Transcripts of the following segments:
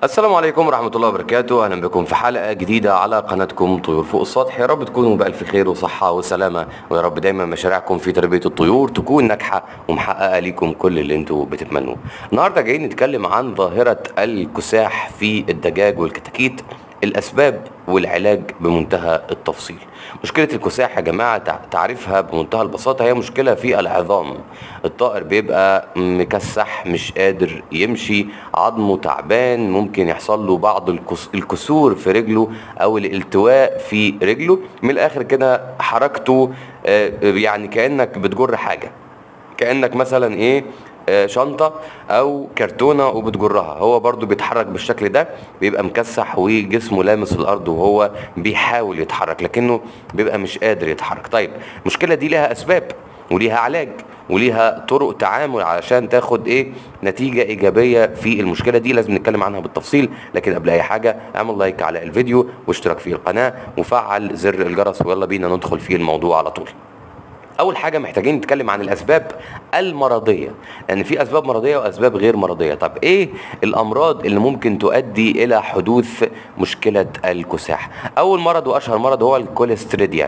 السلام عليكم ورحمة الله وبركاته أهلا بكم في حلقة جديدة على قناتكم طيور فوق السطح يا رب تكونوا بألف خير وصحة وسلامة ويا رب دايما مشاريعكم في تربية الطيور تكون ناجحة ومحققة ليكم كل اللي انتوا بتتمنوه النهاردة جايين نتكلم عن ظاهرة الكساح في الدجاج والكتاكيت الأسباب والعلاج بمنتهى التفصيل مشكلة الكساح يا جماعة تع- تعريفها بمنتهى البساطة هي مشكلة في العظام الطائر بيبقى مكسح مش قادر يمشي عظمه تعبان ممكن يحصل له بعض الكس- الكسور في رجله أو الالتواء في رجله من الآخر كده حركته آه، يعني كأنك بتجر حاجة كانك مثلا ايه آه، شنطة او كرتونة وبتجرها هو برضو بيتحرك بالشكل ده بيبقى مكسح وجسمه لامس الارض وهو بيحاول يتحرك لكنه بيبقى مش قادر يتحرك طيب المشكلة دي لها اسباب وليها علاج وليها طرق تعامل علشان تاخد ايه نتيجة ايجابية في المشكلة دي لازم نتكلم عنها بالتفصيل لكن قبل اي حاجة اعمل لايك على الفيديو واشترك في القناة وفعل زر الجرس ويلا بينا ندخل في الموضوع على طول اول حاجه محتاجين نتكلم عن الاسباب المرضيه لان في اسباب مرضيه واسباب غير مرضيه طب ايه الامراض اللي ممكن تؤدي الى حدوث مشكله الكساح اول مرض واشهر مرض هو الكوليستريديا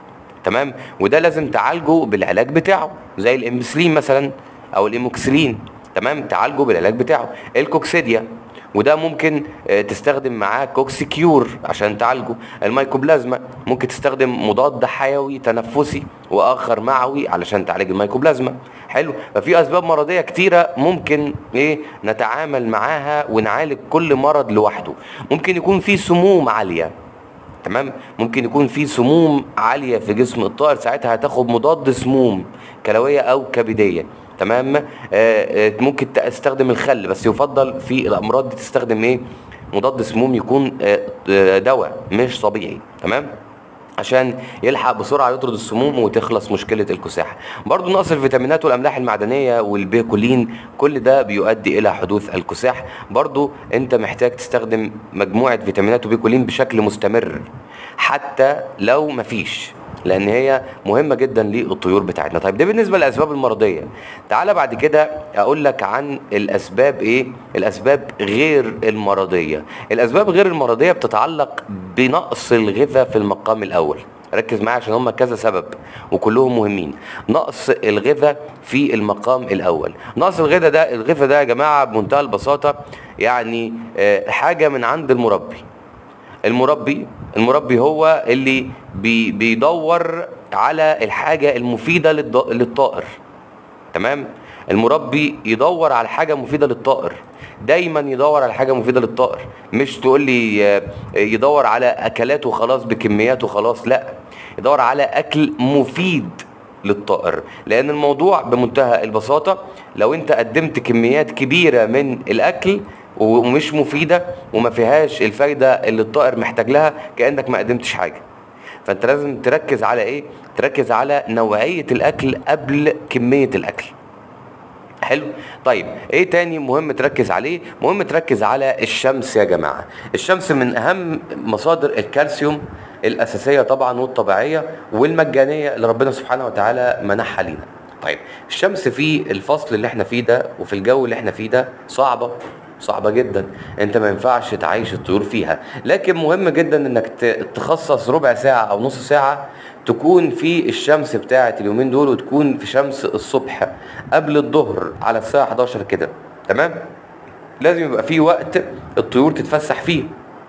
تمام وده لازم تعالجه بالعلاج بتاعه زي الامبسلين مثلا او الايموكسلين تمام تعالجه بالعلاج بتاعه الكوكسيديا وده ممكن آه، تستخدم معاه كوكسيكيور عشان تعالجه الميكوبلازما ممكن تستخدم مضاد حيوي تنفسي واخر معوي علشان تعالج الميكوبلازما حلو ففي اسباب مرضيه كتيره ممكن ايه نتعامل معاها ونعالج كل مرض لوحده ممكن يكون في سموم عاليه تمام ممكن يكون في سموم عاليه في جسم الطائر ساعتها هتاخد مضاد سموم كلويه او كبديه تمام آه آه ممكن تستخدم الخل بس يفضل في الامراض دي تستخدم ايه مضاد سموم يكون آه آه دواء مش طبيعي تمام عشان يلحق بسرعه يطرد السموم وتخلص مشكله الكساح برضو نقص الفيتامينات والاملاح المعدنيه والبيكولين كل ده بيؤدي الى حدوث الكساح برضو انت محتاج تستخدم مجموعه فيتامينات وبيكولين بشكل مستمر حتى لو مفيش لان هي مهمه جدا للطيور بتاعتنا طيب ده بالنسبه للاسباب المرضيه تعالى بعد كده اقول لك عن الاسباب ايه الاسباب غير المرضيه الاسباب غير المرضيه بتتعلق بنقص الغذاء في المقام الاول ركز معايا عشان هم كذا سبب وكلهم مهمين نقص الغذاء في المقام الاول نقص الغذاء ده الغذاء ده يا جماعه بمنتهى البساطه يعني آه، حاجه من عند المربي المربي المربي هو اللي بي بيدور على الحاجة المفيدة للض- للطائر تمام المربي يدور على حاجة مفيدة للطائر دايما يدور على حاجة مفيدة للطائر مش تقول لي آه، يدور على أكلات وخلاص بكميات وخلاص لا يدور على أكل مفيد للطائر لأن الموضوع بمنتهى البساطة لو أنت قدمت كميات كبيرة من الأكل ومش مفيدة وما فيهاش الفايدة اللي الطائر محتاج لها كأنك ما قدمتش حاجة فانت لازم تركز على ايه تركز على نوعية الاكل قبل كمية الاكل حلو طيب ايه تاني مهم تركز عليه مهم تركز على الشمس يا جماعة الشمس من اهم مصادر الكالسيوم الاساسية طبعا والطبيعية والمجانية اللي ربنا سبحانه وتعالى منحها لينا طيب الشمس في الفصل اللي احنا فيه ده وفي الجو اللي احنا فيه ده صعبة صعبة جدا انت ما ينفعش تعيش الطيور فيها لكن مهم جدا انك ت- تخصص ربع ساعة او نص ساعة تكون في الشمس بتاعة اليومين دول وتكون في شمس الصبح قبل الظهر على الساعة 11 كده تمام لازم يبقى في وقت الطيور تتفسح فيه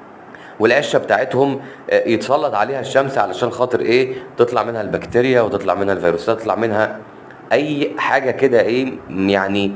والعشه بتاعتهم آه، يتسلط عليها الشمس علشان خاطر ايه تطلع منها البكتيريا وتطلع منها الفيروسات تطلع منها اي حاجه كده ايه يعني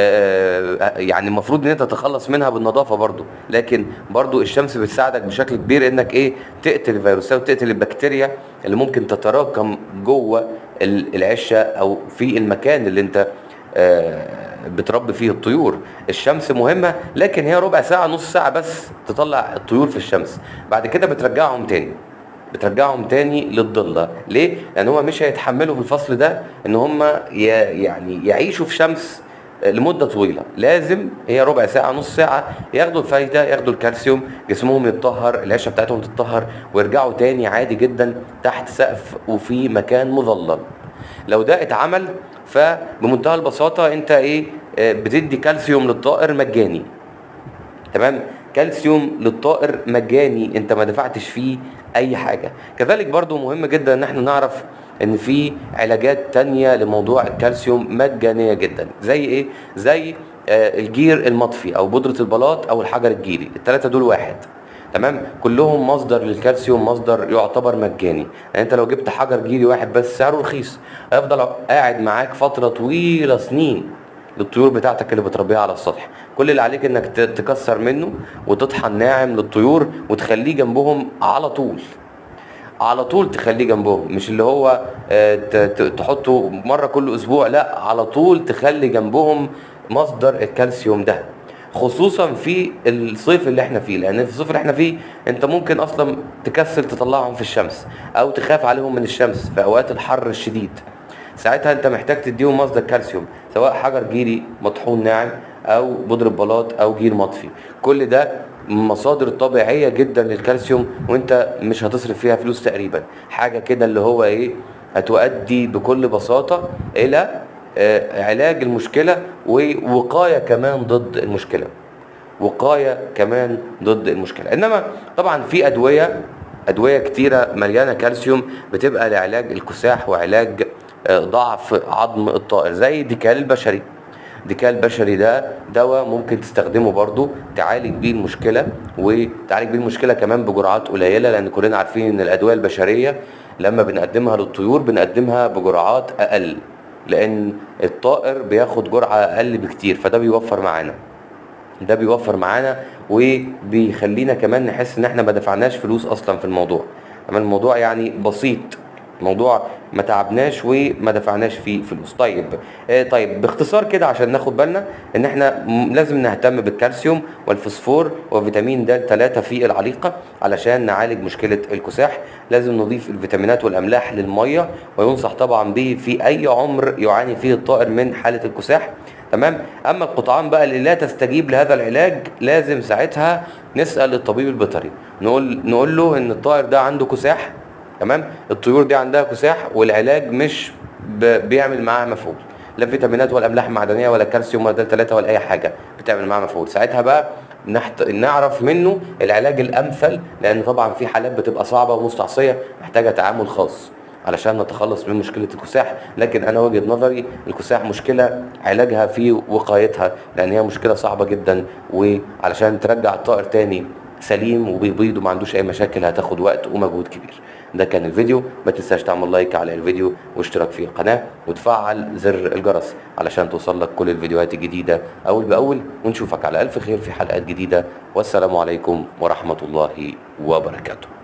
آه يعني المفروض ان انت تتخلص منها بالنظافه برضو لكن برضو الشمس بتساعدك بشكل كبير انك ايه تقتل الفيروسات وتقتل البكتيريا اللي ممكن تتراكم جوه ال- العشه او في المكان اللي انت آه، بتربي فيه الطيور الشمس مهمة لكن هي ربع ساعة نص ساعة بس تطلع الطيور في الشمس بعد كده بترجعهم تاني بترجعهم تاني للضلة ليه؟ لأن هما مش هيتحملوا في الفصل ده إن هما ي- يعني يعيشوا في شمس لمدة طويلة لازم هي ربع ساعة نص ساعة ياخدوا الفايدة ياخدوا الكالسيوم جسمهم يتطهر العشة بتاعتهم تتطهر ويرجعوا تاني عادي جدا تحت سقف وفي مكان مظلل لو ده اتعمل فبمنتهى البساطة انت ايه آه، بتدي كالسيوم للطائر مجاني تمام كالسيوم للطائر مجاني انت ما دفعتش فيه اي حاجه كذلك برضو مهم جدا ان احنا نعرف ان في علاجات تانية لموضوع الكالسيوم مجانيه جدا زي ايه زي آه، الجير المطفي او بودره البلاط او الحجر الجيري الثلاثه دول واحد تمام كلهم مصدر للكالسيوم مصدر يعتبر مجاني يعني انت لو جبت حجر جيري واحد بس سعره رخيص هيفضل قاعد معاك فتره طويله سنين للطيور بتاعتك اللي بتربيها على السطح كل اللي عليك انك ت- تكسر منه وتطحن ناعم للطيور وتخليه جنبهم على طول على طول تخليه جنبهم مش اللي هو آه، ت- ت- تحطه مره كل اسبوع لا على طول تخلي جنبهم مصدر الكالسيوم ده خصوصا في الصيف اللي احنا فيه لان في الصيف اللي احنا فيه انت ممكن اصلا تكسل تطلعهم في الشمس او تخاف عليهم من الشمس في اوقات الحر الشديد ساعتها انت محتاج تديهم مصدر كالسيوم سواء حجر جيري مطحون ناعم او بودرة بلاط او جير مطفي كل ده مصادر طبيعية جدا للكالسيوم وانت مش هتصرف فيها فلوس تقريبا حاجة كده اللي هو ايه هتؤدي بكل بساطة الى آه، علاج المشكلة ووقاية كمان ضد المشكلة وقايه كمان ضد المشكله انما طبعا في ادويه ادويه كتيره مليانه كالسيوم بتبقى لعلاج الكساح وعلاج آه، ضعف عظم الطائر زي الديكال البشري الديكال البشري ده دواء ممكن تستخدمه برضو تعالج بيه المشكله وتعالج بيه المشكله كمان بجرعات قليله لان كلنا عارفين ان الادويه البشريه لما بنقدمها للطيور بنقدمها بجرعات اقل لان الطائر بياخد جرعه اقل بكتير فده بيوفر معانا ده بيوفر معانا وبيخلينا كمان نحس ان احنا ما دفعناش فلوس اصلا في الموضوع اما الموضوع يعني بسيط موضوع ما تعبناش وما دفعناش فيه فلوس طيب آه طيب باختصار كده عشان ناخد بالنا ان احنا م- لازم نهتم بالكالسيوم والفوسفور وفيتامين د 3 في العليقه علشان نعالج مشكله الكساح لازم نضيف الفيتامينات والاملاح للميه وينصح طبعا به في اي عمر يعاني فيه الطائر من حاله الكساح تمام اما القطعان بقى اللي لا تستجيب لهذا العلاج لازم ساعتها نسال الطبيب البيطري نقول نقول له ان الطائر ده عنده كساح تمام الطيور دي عندها كساح والعلاج مش ب- بيعمل معاها مفعول لا فيتامينات ولا املاح معدنيه ولا كالسيوم ولا ثلاثه ولا اي حاجه بتعمل معاها مفعول ساعتها بقى نحت... نعرف منه العلاج الامثل لان طبعا في حالات بتبقى صعبه ومستعصيه محتاجه تعامل خاص علشان نتخلص من مشكله الكساح لكن انا وجهه نظري الكساح مشكله علاجها في وقايتها لان هي مشكله صعبه جدا وعلشان ترجع الطائر تاني سليم وبيبيض وما عندوش اي مشاكل هتاخد وقت ومجهود كبير ده كان الفيديو ما تنساش تعمل لايك على الفيديو واشتراك في القناه وتفعل زر الجرس علشان توصل لك كل الفيديوهات الجديده اول باول ونشوفك على الف خير في حلقات جديده والسلام عليكم ورحمه الله وبركاته